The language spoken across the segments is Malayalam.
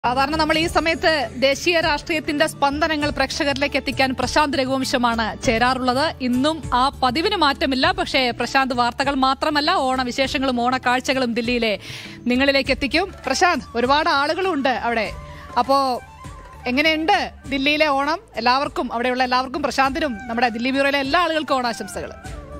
സാധാരണ നമ്മൾ ഈ സമയത്ത് ദേശീയ രാഷ്ട്രീയത്തിന്റെ സ്പന്ദനങ്ങൾ പ്രേക്ഷകരിലേക്ക് എത്തിക്കാൻ പ്രശാന്ത് രഘുവംശമാണ് ചേരാറുള്ളത് ഇന്നും ആ പതിവിന് മാറ്റമില്ല പക്ഷേ പ്രശാന്ത് വാർത്തകൾ മാത്രമല്ല ഓണവിശേഷങ്ങളും ഓണക്കാഴ്ചകളും ദില്ലിയിലെ നിങ്ങളിലേക്ക് എത്തിക്കും പ്രശാന്ത് ഒരുപാട് ആളുകളുണ്ട് അവിടെ അപ്പോ എങ്ങനെയുണ്ട് ദില്ലിയിലെ ഓണം എല്ലാവർക്കും അവിടെയുള്ള എല്ലാവർക്കും പ്രശാന്തിനും നമ്മുടെ ദില്ലി ബ്യൂറോയിലെ എല്ലാ ആളുകൾക്കും ഓണാശംസകൾ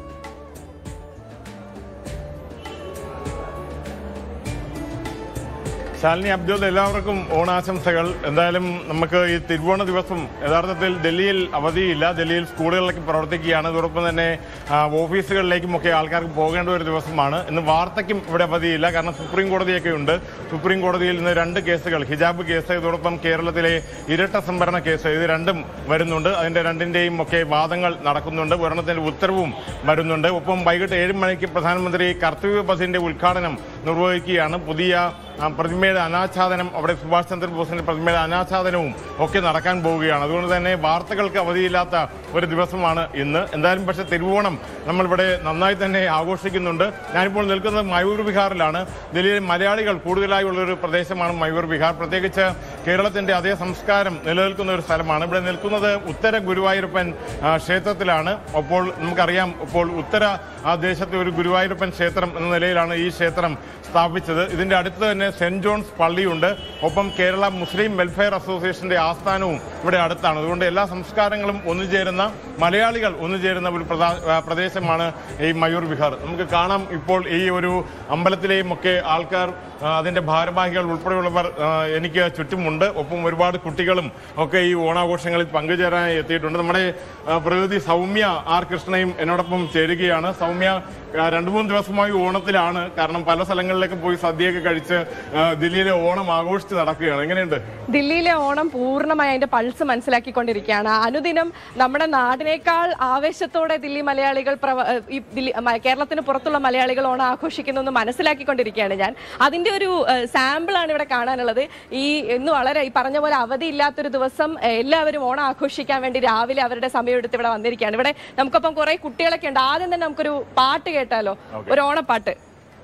ശാലിനി അബ്ദുൽ എല്ലാവർക്കും ഓണാശംസകൾ എന്തായാലും നമുക്ക് ഈ തിരുവോണ ദിവസം യഥാർത്ഥത്തിൽ ഡൽഹിയിൽ അവധിയില്ല ഡൽഹിയിൽ സ്കൂളുകളിലേക്ക് പ്രവർത്തിക്കുകയാണ് അതോടൊപ്പം തന്നെ ആ, ഓഫീസുകളിലേക്കും ഒക്കെ ആൾക്കാർക്ക് പോകേണ്ട ഒരു ദിവസമാണ് ഇന്ന് വാർത്തയ്ക്കും ഇവിടെ അവധിയില്ല കാരണം സുപ്രീം കോടതിയൊക്കെ ഉണ്ട് സുപ്രീം കോടതിയിൽ ഇന്ന് രണ്ട് കേസുകൾ ഹിജാബ് കേസ് ഇതോടൊപ്പം കേരളത്തിലെ ഇരട്ട സംഭരണ കേസ് ഇത് രണ്ടും വരുന്നുണ്ട് അതിന്റെ രണ്ടിന്റെയും ഒക്കെ വാദങ്ങൾ നടക്കുന്നുണ്ട് ഒരെണ്ണത്തിന്റെ ഉത്തരവും വരുന്നുണ്ട് ഒപ്പം വൈകിട്ട് ഏഴ് മണിക്ക് പ്രധാനമന്ത്രി കർത്തവ്യ ബസിന്റെ ഉദ്ഘാടനം നിർവഹിക്കുകയാണ് പുതിയ ആ, പ്രതിമയുടെ അനാച്ഛാദനം അവിടെ സുഭാഷ് ചന്ദ്രബോസിന്റെ പ്രതിമയുടെ അനാച്ഛാദനവും ഒക്കെ നടക്കാൻ പോവുകയാണ് അതുകൊണ്ട് തന്നെ വാർത്തകൾക്ക് അവധിയില്ലാത്ത ഒരു ദിവസമാണ് ഇന്ന് എന്തായാലും പക്ഷേ തിരുവോണം നമ്മളിവിടെ നന്നായി തന്നെ ആഘോഷിക്കുന്നുണ്ട് ഞാനിപ്പോൾ നിൽക്കുന്നത് മയൂർ വിഹാറിലാണ് ഡൽഹിയിലെ മലയാളികൾ കൂടുതലായി ഉള്ള ഒരു പ്രദേശമാണ് മയൂർ വിഹാർ പ്രത്യേകിച്ച് കേരളത്തിന്റെ അതേ സംസ്കാരം നിലനിൽക്കുന്ന ഒരു സ്ഥലമാണ് ഇവിടെ നിൽക്കുന്നത് ഉത്തര ഗുരുവായൂരപ്പൻ ആ, ക്ഷേത്രത്തിലാണ് അപ്പോൾ നമുക്കറിയാം ഇപ്പോൾ ഉത്തര ആ ദേശത്തെ ഒരു ഗുരുവായൂരപ്പൻ ക്ഷേത്രം എന്ന നിലയിലാണ് ഈ ക്ഷേത്രം സ്ഥാപിച്ചത് ഇതിന്റെ അടുത്ത് തന്നെ സെന്റ് ജോൺസ് പള്ളിയുണ്ട് ഒപ്പം കേരള മുസ്ലിം വെൽഫെയർ അസോസിയേഷന്റെ ആസ്ഥാനവും ഇവിടെ അടുത്താണ് അതുകൊണ്ട് എല്ലാ സംസ്കാരങ്ങളും ഒന്നുചേരുന്ന മലയാളികൾ ഒന്നുചേരുന്ന ഒരു പ്രധാ- ആ, പ്രദേശമാണ് ഈ മയൂർ വിഹാർ നമുക്ക് കാണാം ഇപ്പോൾ ഈ ഒരു അമ്പലത്തിലെയും ഒക്കെ ആൾക്കാർ ആ, അതിന്റെ ഭാരവാഹികൾ ഉൾപ്പെടെയുള്ളവർ ആ, എനിക്ക് ചുറ്റുമുണ്ട് ഒപ്പം ഒരുപാട് കുട്ടികളും ഒക്കെ ഈ ഓണാഘോഷങ്ങളിൽ പങ്കുചേരാനായി എത്തിയിട്ടുണ്ട് നമ്മുടെ ആ, പ്രതിനിധി സൗമ്യ ആർ കൃഷ്ണയും എന്നോടൊപ്പം ചേരുകയാണ് സൗമ്യ ആ, രണ്ടു മൂന്ന് ദിവസമായി ഓണത്തിലാണ് കാരണം പല സ്ഥലങ്ങളിലേക്ക് പോയി സദ്യയൊക്കെ കഴിച്ച് ആ, ദില്ലിയിലെ ഓണം ആഘോഷിച്ച് നടക്കുകയാണ് എങ്ങനെയുണ്ട് ദില്ലിയിലെ ഓണം പൂർണ്ണമായി അതിന്റെ പൾസ് മനസ്സിലാക്കിക്കൊണ്ടിരിക്കുകയാണ് അനുദിനം നമ്മുടെ നാടിനേക്കാൾ ആവേശത്തോടെ ദില്ലി മലയാളികൾ പ്രവ- ഏഹ് ഈ ദില്ലി മ- കേരളത്തിന് പുറത്തുള്ള മലയാളികൾ ഓണം ആഘോഷിക്കുന്നു എന്ന് മനസ്സിലാക്കിക്കൊണ്ടിരിക്കുകയാണ് ഞാൻ അതിന്റെ ഒരു സാമ്പിൾ ആണ് ഇവിടെ കാണാനുള്ളത് ഈ ഇന്ന് വളരെ ഈ പറഞ്ഞ പോലെ അവധി ഇല്ലാത്തൊരു ദിവസം ഏഹ് എല്ലാവരും ഓണം ആഘോഷിക്കാൻ വേണ്ടി രാവിലെ അവരുടെ സമയം എടുത്ത് ഇവിടെ വന്നിരിക്കുകയാണ് ഇവിടെ നമുക്കൊപ്പം കുറെ കുട്ടികളൊക്കെ ഉണ്ട് ആദ്യം തന്നെ നമുക്കൊരു പാട്ട് കേട്ടാലോ ഒരു ഓണപ്പാട്ട്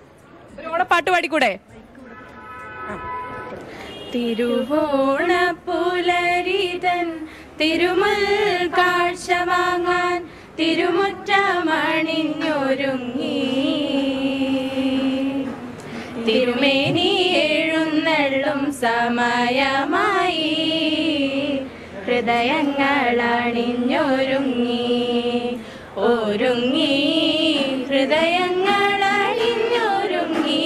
ഒരു ഓണപ്പാട്ട് പാടിക്കൂടെ തിരുവോണപ്പുലരിതൻ തിരുമുൽ കാഴ്ച വാങ്ങാൻ തിരുമുറ്റമണിഞ്ഞൊരുങ്ങി തിരുമേനി എഴുന്നള്ളും സമയമായി ഹൃദയങ്ങൾ അണിഞ്ഞൊരുങ്ങി ഒരുങ്ങി ഹൃദയങ്ങൾ അണിഞ്ഞൊരുങ്ങി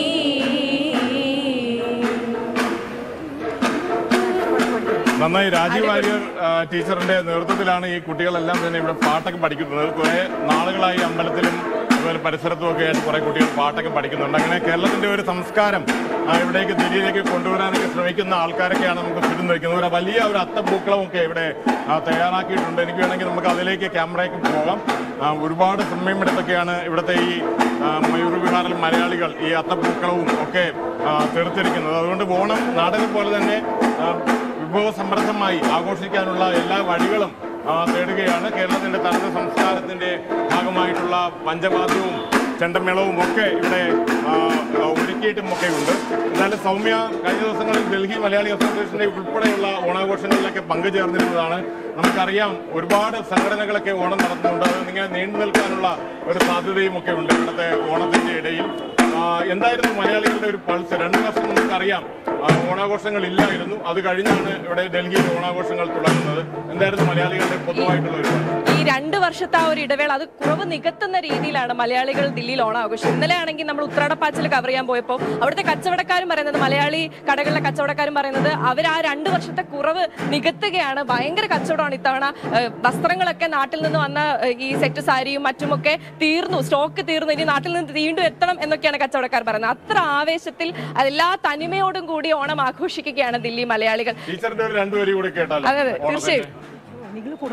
നന്നായി രാജീവ് വാര്യർ ആ, ടീച്ചറിന്റെ നേതൃത്വത്തിലാണ് ഈ കുട്ടികളെല്ലാം തന്നെ ഇവിടെ പാട്ടൊക്കെ പഠിക്കുന്നത് കുറെ നാളുകളായി അമ്പലത്തിലും അതുപോലെ പരിസരത്തും ഒക്കെ ആയിട്ട് കുറെ കുട്ടികൾ പാട്ടൊക്കെ പഠിക്കുന്നുണ്ട് അങ്ങനെ കേരളത്തിന്റെ ഒരു സംസ്കാരം ആ, ഇവിടേക്ക് ദില്ലിയിലേക്ക് കൊണ്ടുവരാനൊക്കെ ശ്രമിക്കുന്ന ആൾക്കാരൊക്കെയാണ് നമുക്ക് ചുറ്റും നിൽക്കുന്നത് ഒരു വലിയ ഒരു അത്തപ്പൂക്കളം ഒക്കെ ഇവിടെ ആ, തയ്യാറാക്കിയിട്ടുണ്ട് എനിക്ക് വേണമെങ്കിൽ നമുക്ക് അതിലേക്ക് ക്യാമറയ്ക്ക് പോകാം ആ, ഒരുപാട് സമയമെടുത്തൊക്കെയാണ് ഇവിടുത്തെ ഈ ആ, മയൂർ വിഹാറിൽ മലയാളികൾ ഈ അത്തപ്പൂക്കളവും ഒക്കെ ആ, തീർത്തിരിക്കുന്നത് അതുകൊണ്ട് ഓണം നാടനെ പോലെ തന്നെ ആ, വിഭവസമൃദ്ധമായി ആഘോഷിക്കാനുള്ള എല്ലാ വഴികളും ആ, തേടുകയാണ് കേരളത്തിന്റെ തനത് സംസ്കാരത്തിന്റെ ഭാഗമായിട്ടുള്ള പഞ്ചവാദ്യവും ചെണ്ടമേളവും ഒക്കെ ഇവിടെ ആ, ആ, ഒരുക്കിയിട്ടും ഒക്കെ ഉണ്ട് എന്നാലും സൗമ്യ കഴിഞ്ഞ ദിവസങ്ങളിൽ ഡൽഹി മലയാളി അസോസിയേഷന്റെ ഉൾപ്പെടെയുള്ള ഓണാഘോഷങ്ങളിലൊക്കെ പങ്കുചേർന്നിരുന്നതാണ് നമുക്കറിയാം ഒരുപാട് സംഘടനകളൊക്കെ ഓണം നടത്തുന്നുണ്ട് അത് ഇങ്ങനെ നീണ്ടു നിൽക്കാനുള്ള ഒരു സാധ്യതയും ഒക്കെ ഉണ്ട് ഇവിടുത്തെ ഓണത്തിന്റെ ഇടയിൽ ആ, എന്തായിരുന്നു മലയാളികളുടെ ഒരു പൾസ് രണ്ടു വർഷം നമുക്കറിയാം ആ, ഓണാഘോഷങ്ങൾ ഇല്ലായിരുന്നു അത് കഴിഞ്ഞാണ് ഇവിടെ ഡൽഹിയിൽ ഓണാഘോഷങ്ങൾ തുടങ്ങുന്നത് എന്തായിരുന്നു മലയാളികളുടെ പൊതുവായിട്ടുള്ള ഒരു പൾസ് ഈ രണ്ട് വർഷത്തെ ആ ഒരു ഇടവേള അത് കുറവ് നികത്തുന്ന രീതിയിലാണ് മലയാളികൾ ദില്ലിയിൽ ഓണം ആഘോഷം ഇന്നലെ ആണെങ്കിൽ നമ്മൾ ഉത്രാടപ്പാച്ചിൽ കവർ ചെയ്യാൻ പോയപ്പോൾ അവിടുത്തെ കച്ചവടക്കാരും പറയുന്നത് മലയാളി കടകളിലെ കച്ചവടക്കാരും പറയുന്നത് അവർ ആ രണ്ട് വർഷത്തെ കുറവ് നികത്തുകയാണ് ഭയങ്കര കച്ചവടമാണ് ഇത്തവണ ഏഹ്, വസ്ത്രങ്ങളൊക്കെ നാട്ടിൽ നിന്ന് വന്ന ഏഹ്, ഈ സെറ്റ് സാരിയും മറ്റുമൊക്കെ തീർന്നു സ്റ്റോക്ക് തീർന്നു ഇനി നാട്ടിൽ നിന്ന് വീണ്ടും എത്തണം എന്നൊക്കെയാണ് കച്ചവടക്കാർ പറയുന്നത് അത്ര ആവേശത്തിൽ എല്ലാ തനിമയോടും കൂടി ഓണം ആഘോഷിക്കുകയാണ് ദില്ലി മലയാളികൾ ടീച്ചറിന്റെ ഒരു രണ്ടുപേരും കൂടെ കേട്ടാലോ അതെ, അതെ, ഓണത്തിന്റെ. തീർച്ചയായും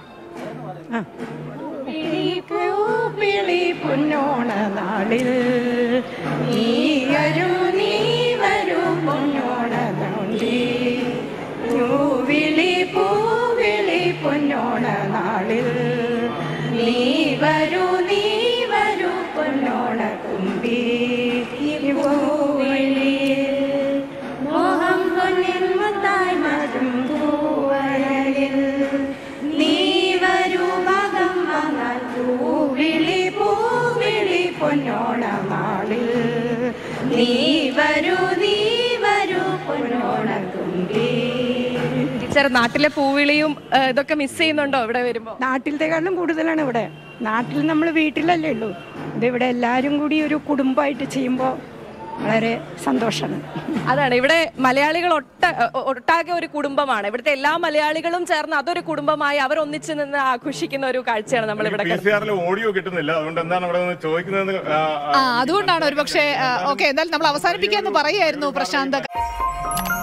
പിളി പൊന്നോണ നാളിൽ നീ വരൂ നീ വരൂ പൊന്നോണ നാളി വിളി പൂവിളി പൊന്നോണ നാളിൽ നീ വരൂ നീ വരൂ പൊന്നോണ കുമ്പി പൂവിളി മോഹം പൊന്നിൻ ചേട്ടാ നാട്ടിലെ പൂവിളിയും ആ, ഇതൊക്കെ മിസ് ചെയ്യുന്നുണ്ടോ ഇവിടെ വരുമ്പോ നാട്ടിലത്തെക്കാളും കൂടുതലാണ് ഇവിടെ നാട്ടിൽ നമ്മൾ വീട്ടിലല്ലേ ഉള്ളൂ ഇതിവിടെ എല്ലാവരും കൂടി ഒരു കുടുംബമായിട്ട് ചെയ്യുമ്പോൾ വളരെ സന്തോഷമാണ് അതാണ് ഇവിടെ മലയാളികൾ ഒട്ട ഒ- ഒട്ടാകെ ഒരു കുടുംബമാണ് ഇവിടുത്തെ എല്ലാ മലയാളികളും ചേർന്ന് അതൊരു കുടുംബമായി അവർ ഒന്നിച്ചു നിന്ന് ആഘോഷിക്കുന്ന ഒരു കാഴ്ചയാണ് നമ്മൾ ഇവിടെ പി സി ആറിൽ ഓഡിയോ കിട്ടുന്നില്ല അതുകൊണ്ട് എന്താണ് അവിടെ നിന്ന് ചോദിക്കുന്നതെന്ന് ആ, ആ അതുകൊണ്ടാണ് ഒരു പക്ഷേ ഓക്കെ എന്തായാലും നമ്മൾ അവസാനിപ്പിക്കാന്ന് പറയായിരുന്നു പ്രശാന്ത്